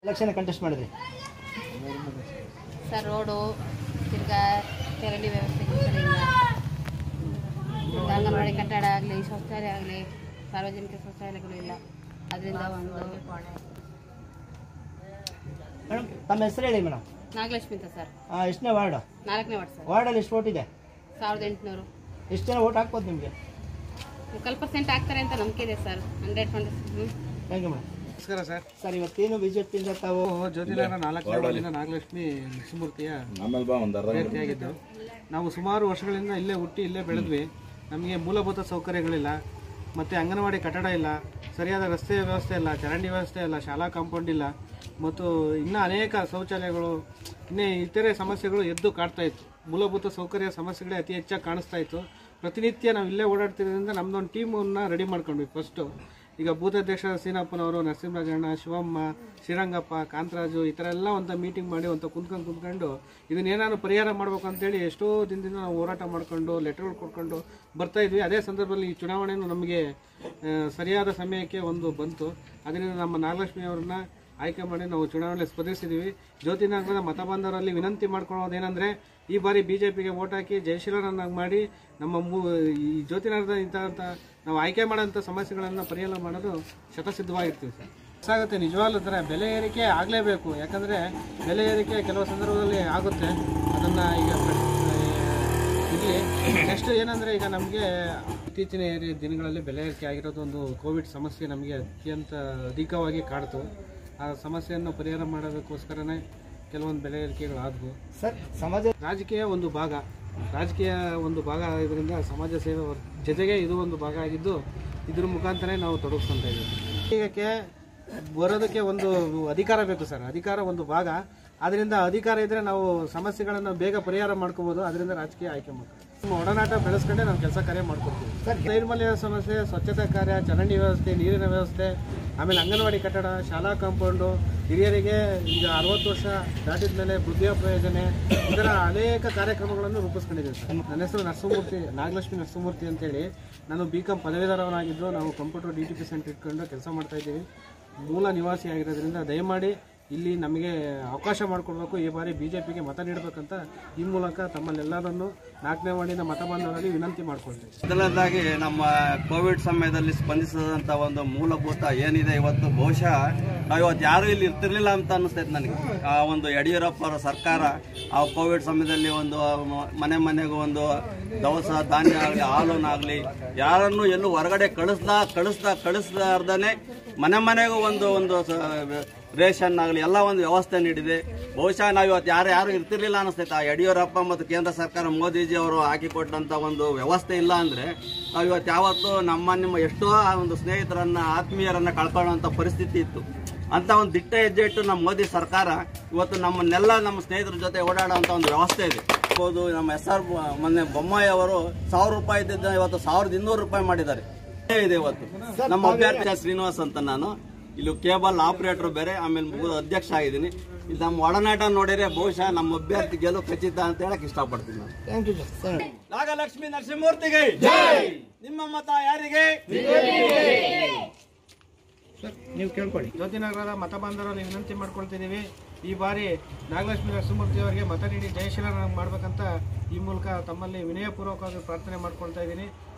election contest ಮಾಡಿದ್ರಿ sir road ತಿರ್ಗಾ ಚರಂಡಿ ವ್ಯವಸ್ಥೆ ಕಡೆಯಿಂದ ಅಂಗನವಾಡಿ ಕಟ್ಟಡ ಆಗಲಿ ಶೌಚಾಲಯ ಆಗಲಿ ಸಾರ್ವಜನಿಕ ಶೌಚಾಲಯಗಳು ಇಲ್ಲ ಅದರಿಂದ ಒಂದು ಮೇಡಮ್ ತಮ್ಮ ಹೆಸರು ಹೇಳಿ ಮೇಡಮ್ ನಾಗಲಕ್ಷ್ಮಿ ಅಂತ ಸರ್ ಎಷ್ಟನೇ ವಾರ್ಡ್ ನಾಲ್ಕನೇ ವಾರ್ಡ್ ಸರ್ ವಾರ್ಡಲ್ಲಿ ಎಷ್ಟು ಓಟ್ ಇದೆ ಸಾವಿರದ ಎಂಟುನೂರು ಎಷ್ಟು ಜನ ಓಟ್ ಹಾಕ್ಬೋದು ನಿಮಗೆ ಮುಕ್ಕಾಲು ಪರ್ಸೆಂಟ್ ಆಗ್ತಾರೆ ಅಂತ ನಂಬಿಕೆ ಇದೆ sir hundred twenty thank you madam ನಮಸ್ಕಾರ ಸರ್ ಸರ್ ಇವತ್ತೇನು ಬಿ ಜೆ ಪಿಯಿಂದ ತಾವು ಜ್ಯೋತಿನಗರ ನಾಲ್ಕನೇ ವಾರ್ಡಿನ ನಾಗಲಕ್ಷ್ಮಿ ನರಸಿಂಹಮೂರ್ತಿಯ ಅಭ್ಯರ್ಥಿಯಾಗಿದ್ದು ನಾವು ಸುಮಾರು ವರ್ಷಗಳಿಂದ ಇಲ್ಲೇ ಹುಟ್ಟಿ ಇಲ್ಲೇ ಬೆಳೆದ್ವಿ ನಮಗೆ ಮೂಲಭೂತ ಸೌಕರ್ಯಗಳಿಲ್ಲ ಮತ್ತು ಅಂಗನವಾಡಿ ಕಟ್ಟಡ ಇಲ್ಲ ಸರಿಯಾದ ರಸ್ತೆ ವ್ಯವಸ್ಥೆ ಇಲ್ಲ ಚರಂಡಿ ವ್ಯವಸ್ಥೆ ಇಲ್ಲ ಶಾಲಾ ಕಾಂಪೌಂಡ್ ಇಲ್ಲ ಮತ್ತು ಇನ್ನೂ ಅನೇಕ ಶೌಚಾಲಯಗಳು ಇನ್ನೇ ಇತರೆ ಸಮಸ್ಯೆಗಳು ಎದ್ದು ಕಾಡ್ತಾ ಇತ್ತು ಮೂಲಭೂತ ಸೌಕರ್ಯ ಸಮಸ್ಯೆಗಳೇ ಅತಿ ಹೆಚ್ಚಾಗಿ ಕಾಣಿಸ್ತಾ ಇತ್ತು ಪ್ರತಿನಿತ್ಯ ನಾವು ಇಲ್ಲೇ ಓಡಾಡ್ತಿರೋದ್ರಿಂದ ನಮ್ಮದೊಂದು ಟೀಮನ್ನು ರೆಡಿ ಮಾಡ್ಕೊಂಡ್ವಿ ಫಸ್ಟು ಈಗ ಬೂತಾಧ್ಯಕ್ಷ ಸೀನಪ್ಪನವರು ನರಸಿಂಹರಾಜಣ್ಣ ಶಿವಮ್ಮ ಶ್ರೀರಂಗಪ್ಪ ಕಾಂತರಾಜು ಈ ಥರ ಎಲ್ಲ ಒಂದು ಮೀಟಿಂಗ್ ಮಾಡಿ ಒಂದು ಕುಂತ್ಕೊಂಡು ಕುಂತ್ಕೊಂಡು ಇದನ್ನೇನಾದ್ರು ಪರಿಹಾರ ಮಾಡಬೇಕು ಅಂತೇಳಿ ಎಷ್ಟೋ ದಿನದಿಂದ ನಾವು ಹೋರಾಟ ಮಾಡ್ಕೊಂಡು ಲೆಟರ್ಗಳು ಕೊಡ್ಕೊಂಡು ಬರ್ತಾ ಇದ್ವಿ ಅದೇ ಸಂದರ್ಭದಲ್ಲಿ ಈ ಚುನಾವಣೆಯನ್ನು ನಮಗೆ ಆ, ಸರಿಯಾದ ಸಮಯಕ್ಕೆ ಒಂದು ಬಂತು ಅದರಿಂದ ನಮ್ಮ ನಾಗಲಕ್ಷ್ಮಿ ಅವ್ರನ್ನ ಆಯ್ಕೆ ಮಾಡಿ ನಾವು ಚುನಾವಣೆಯಲ್ಲಿ ಸ್ಪರ್ಧಿಸಿದ್ದೀವಿ ಜ್ಯೋತಿನಗರದ ಮತ ಬಾಂಧವರಲ್ಲಿ ವಿನಂತಿ ಮಾಡ್ಕೊಳ್ಳೋದೇನೆಂದರೆ ಈ ಬಾರಿ ಬಿ ಜೆ ಪಿಗೆ ವೋಟ್ ಹಾಕಿ ಜಯಶೀಲರನ್ನಾಗಿ ಮಾಡಿ ನಮ್ಮ ಮೂ ಈ ಜ್ಯೋತಿನಗರದ ಇಂಥ ನಾವು ಆಯ್ಕೆ ಮಾಡೋಂಥ ಸಮಸ್ಯೆಗಳನ್ನು ಪರಿಹಾರ ಮಾಡೋದು ಶತಸಿದ್ಧವಾಗಿರ್ತೀವಿ ಸರ್ ಸಾಗುತ್ತೆ ನಿಜವಾಗ್ಲೂ ಥರ ಬೆಲೆ ಏರಿಕೆ ಆಗಲೇಬೇಕು ಯಾಕಂದರೆ ಬೆಲೆ ಏರಿಕೆ ಕೆಲವು ಸಂದರ್ಭದಲ್ಲಿ ಆಗುತ್ತೆ ಅದನ್ನು ಈಗ ಇರಲಿ ನೆಕ್ಸ್ಟ್ ಏನಂದರೆ ಈಗ ನಮಗೆ ಇತ್ತೀಚಿನ ಏರಿ ದಿನಗಳಲ್ಲಿ ಬೆಲೆ ಏರಿಕೆ ಆಗಿರೋದು ಒಂದು ಕೋವಿಡ್ ಸಮಸ್ಯೆ ನಮಗೆ ಅತ್ಯಂತ ಅಧಿಕವಾಗಿ ಕಾಡ್ತು ಆ ಸಮಸ್ಯೆಯನ್ನು ಪರಿಹಾರ ಮಾಡೋದಕ್ಕೋಸ್ಕರನೇ ಕೆಲವೊಂದು ಬೆಲೆ ಏರಿಕೆಗಳಾದವು ಸರ್ ಸಮಾಜ ರಾಜಕೀಯ ಒಂದು ಭಾಗ ರಾಜಕೀಯ ಒಂದು ಭಾಗ ಇದರಿಂದ ಸಮಾಜ ಸೇವೆ ವರ್- ಜೊತೆಗೆ ಇದು ಒಂದು ಭಾಗ ಆಗಿದ್ದು ಇದ್ರ ಮುಖಾಂತರ ನಾವು ತೊಡಗಿಸ್ಕೊಂತ ಇದ್ದೀವಿ ಈಗಕ್ಕೆ ಬರೋದಕ್ಕೆ ಒಂದು ಅಧಿಕಾರ ಬೇಕು ಸರ್ ಅಧಿಕಾರ ಒಂದು ಭಾಗ ಅದರಿಂದ ಅಧಿಕಾರ ಇದ್ರೆ ನಾವು ಸಮಸ್ಯೆಗಳನ್ನು ಬೇಗ ಪರಿಹಾರ ಮಾಡ್ಕೋಬಹುದು ಅದರಿಂದ ರಾಜಕೀಯ ಆಯ್ಕೆ ಮಾಡ್ತೀವಿ ನಮ್ಮ ಒಡನಾಟ ಬೆಳೆಸ್ಕೊಂಡೆ ನಾವು ಕೆಲಸ ಕಾರ್ಯ ಮಾಡ್ಕೊಡ್ತೀವಿ ಸರ್ ನೈರ್ಮಲ್ಯ ಸಮಸ್ಯೆ ಸ್ವಚ್ಛತಾ ಕಾರ್ಯ ಚರಂಡಿ ವ್ಯವಸ್ಥೆ ನೀರಿನ ವ್ಯವಸ್ಥೆ ಆಮೇಲೆ ಅಂಗನವಾಡಿ ಕಟ್ಟಡ ಶಾಲಾ ಕಾಂಪೌಂಡು ಹಿರಿಯರಿಗೆ ಈಗ ಅರವತ್ತು ವರ್ಷ ದಾಟಿದ ಮೇಲೆ ವೃದ್ಧಾಪ್ಯ ಯೋಜನೆ ಇದರ ಅನೇಕ ಕಾರ್ಯಕ್ರಮಗಳನ್ನು ರೂಪಿಸ್ಕೊಂಡಿದ್ದೀವಿ ಸರ್ ನನ್ನ ಹೆಸರು ನರಸಿಂಹಮೂರ್ತಿ ನಾಗಲಕ್ಷ್ಮಿ ನರಸಿಂಹಮೂರ್ತಿ ಅಂತೇಳಿ ನಾನು ಬಿ ಕಾಮ್ ಪದವೀಧರವನಾಗಿದ್ದು ನಾವು computer D T P centre ಇಟ್ಕೊಂಡು ಕೆಲಸ ಮಾಡ್ತಾ ಇದ್ದೀವಿ ಮೂಲ ನಿವಾಸಿ ಆಗಿರೋದ್ರಿಂದ ದಯಮಾಡಿ ಇಲ್ಲಿ ನಮಗೆ ಅವಕಾಶ ಮಾಡಿಕೊಡ್ಬೇಕು ಈ ಬಾರಿ ಬಿ ಜೆ ಪಿಗೆ ಮತ ನೀಡಬೇಕಂತ ಈ ಮೂಲಕ ತಮ್ಮಲ್ಲೆಲ್ಲರನ್ನು ನಾಲ್ಕನೇ ವಾರ್ಡಿನ ಮತ ಬಾಂಧವರಲ್ಲಿ ವಿನಂತಿ ಮಾಡ್ಕೊಳ್ತೀವಿ ಮೊದಲನೇದಾಗಿ ನಮ್ಮ ಕೋವಿಡ್ ಸಮಯದಲ್ಲಿ ಸ್ಪಂದಿಸಿದಂಥ ಒಂದು ಮೂಲಭೂತ ಏನಿದೆ ಇವತ್ತು ಬಹುಶಃ ನಾವು ಇವತ್ತು ಯಾರು ಇಲ್ಲಿ ಇರ್ತಿರ್ಲಿಲ್ಲ ಅಂತ ಅನಿಸ್ತೈತೆ ನನಗೆ ಆ ಒಂದು ಯಡಿಯೂರಪ್ಪ ಅವರ ಸರ್ಕಾರ ಆ ಕೋವಿಡ್ ಸಮಯದಲ್ಲಿ ಒಂದು ಮ- ಮನೆ ಮನೆಗೂ ಒಂದು ದವಸ ಧಾನ್ಯ ಆಗಲಿ ಹಾಲನ್ನಾಗಲಿ ಯಾರನ್ನು ಎಲ್ಲೂ ಹೊರಗಡೆ ಕಳಿಸ್ದ ಕಳಿಸ್ದ ಕಳಿಸ್ದಾರ್ದನೆ ಮನೆ ಮನೆಗೂ ಒಂದು ಒಂದು ಸ- ರೇಷನ್ ಆಗಲಿ ಎಲ್ಲ ಒಂದು ವ್ಯವಸ್ಥೆ ನೀಡಿದೆ ಬಹುಶಃ ನಾವು ಇವತ್ತು ಯಾರು ಯಾರು ಇರ್ತಿರ್ಲಿಲ್ಲ ಅನಿಸ್ತೈತೆ ಆ ಯಡಿಯೂರಪ್ಪ ಮತ್ತು ಕೇಂದ್ರ ಸರ್ಕಾರ ಮೋದಿಜಿ ಅವರು ಹಾಕಿಕೊಟ್ಟಂತ ಒಂದು ವ್ಯವಸ್ಥೆ ಇಲ್ಲ ಅಂದ್ರೆ ನಾವು ಇವತ್ತು ಯಾವತ್ತು ನಮ್ಮ ನಿಮ್ಮ ಎಷ್ಟೋ ಆ ಒಂದು ಸ್ನೇಹಿತರನ್ನ ಆತ್ಮೀಯರನ್ನ ಕಳ್ಕೊಳ್ಳುವಂತ ಪರಿಸ್ಥಿತಿ ಇತ್ತು ಅಂತ ಒಂದು ದಿಟ್ಟ ಹೆಜ್ಜೆ ಇಟ್ಟು ನಮ್ಮ ಮೋದಿ ಸರ್ಕಾರ ಇವತ್ತು ನಮ್ಮನ್ನೆಲ್ಲ ನಮ್ಮ ಸ್ನೇಹಿತರ ಜೊತೆ ಓಡಾಡುವಂತ ಒಂದು ವ್ಯವಸ್ಥೆ ಇದೆ ಹೌದು ನಮ್ಮ ಎಸ್ ಆರ್ ಮೊನ್ನೆ ಬೊಮ್ಮಾಯಿ ಅವರು ಸಾವಿರ ರೂಪಾಯಿ ಇದ್ದಿದ್ದ ಇವತ್ತು ಸಾವಿರದ ಇನ್ನೂರು ರೂಪಾಯಿ ಮಾಡಿದ್ದಾರೆ ಇದೇ ಇದೆ ಇವತ್ತು ನಮ್ಮ ಅಭ್ಯರ್ಥಿ ಶ್ರೀನಿವಾಸ್ ಅಂತ ನಾನು ಇಲ್ಲಿ ಕೇಬಲ್ ಆಪರೇಟರ್ ಬೇರೆ ಆಮೇಲೆ ಮುಗಿದ ಅಧ್ಯಕ್ಷ ಆಗಿದ್ದೀನಿ ಇದು ನಮ್ಮ ಒಡನಾಟ ನೋಡಿದ್ರೆ ಬಹುಶಃ ನಮ್ಮ ಅಭ್ಯರ್ಥಿ ಗೆಲುವು ಖಚಿತ ಅಂತ ಹೇಳಕ್ ಇಷ್ಟಪಡ್ತೀನಿ ನಾನು ಥ್ಯಾಂಕ್ ಯು ಸರ್ ನಾಗಲಕ್ಷ್ಮಿ ನರಸಿಂಹಮೂರ್ತಿಗೆ ನಿಮ್ಮ ಮತ ಯಾರಿಗೆ ಸರ್ ನೀವು ಕೇಳ್ಕೊಳ್ಳಿ ಜ್ಯೋತಿನಗರದ ಮತ ಬಾಂಧವರಲ್ಲಿ ವಿನಂತಿ ಮಾಡ್ಕೊಳ್ತಿದ್ದೀವಿ ಈ ಬಾರಿ ನಾಗಲಕ್ಷ್ಮಿ ನರಸಿಂಹಮೂರ್ತಿ ಅವರಿಗೆ ಮತ ನೀಡಿ ಜಯಶೀಲರ ಮಾಡಬೇಕಂತ ಈ ಮೂಲಕ ತಮ್ಮಲ್ಲಿ ವಿನಯಪೂರ್ವಕವಾಗಿ ಪ್ರಾರ್ಥನೆ ಮಾಡ್ಕೊಳ್ತಾ ಇದ್ದೀನಿ